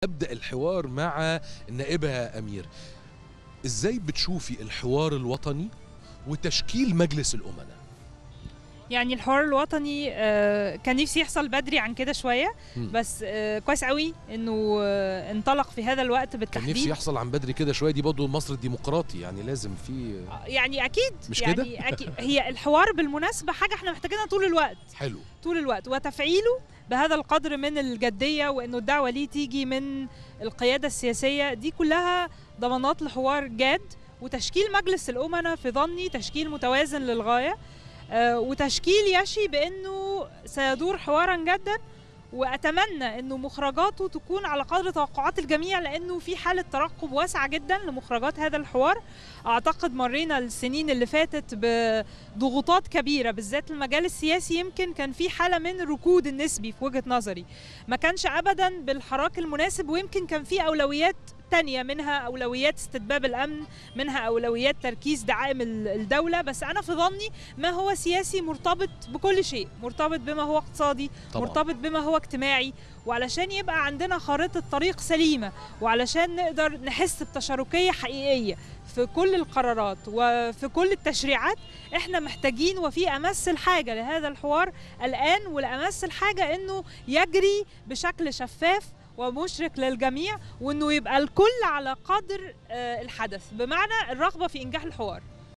ابدا الحوار مع النائبه امير ازاي بتشوفي الحوار الوطني وتشكيل مجلس الامناء يعني الحوار الوطني آه، كان نفسي يحصل بدري عن كده شويه مم. بس آه، كويس قوي انه آه، انطلق في هذا الوقت كان بالتحديد نفسي يحصل عن بدري كده شويه دي برضه مصر الديمقراطي يعني لازم في يعني اكيد مش يعني كده؟ اكيد هي الحوار بالمناسبه حاجه احنا محتاجينها طول الوقت حلو طول الوقت وتفعيله بهذا القدر من الجديه وانه الدعوه ليه تيجي من القياده السياسيه دي كلها ضمانات لحوار جاد وتشكيل مجلس الامناء في ظني تشكيل متوازن للغايه آه، وتشكيل يشي بانه سيدور حوارا جدا واتمنى انه مخرجاته تكون على قدر توقعات الجميع لانه في حاله ترقب واسعه جدا لمخرجات هذا الحوار اعتقد مرينا السنين اللي فاتت بضغوطات كبيره بالذات المجال السياسي يمكن كان في حاله من الركود النسبي في وجهه نظري ما كانش ابدا بالحراك المناسب ويمكن كان في اولويات تانية منها أولويات استتباب الأمن منها أولويات تركيز دعائم ال- الدولة بس أنا في ظني ما هو سياسي مرتبط بكل شيء مرتبط بما هو اقتصادي طبعا مرتبط بما هو اجتماعي وعلشان يبقى عندنا خارطة طريق سليمة وعلشان نقدر نحس بتشاركية حقيقية في كل القرارات وفي كل التشريعات احنا محتاجين وفي امس الحاجة لهذا الحوار الان والامس الحاجة انه يجري بشكل شفاف ومشرك للجميع وانه يبقى الكل على قدر آه، الحدث بمعنى الرغبة في انجاح الحوار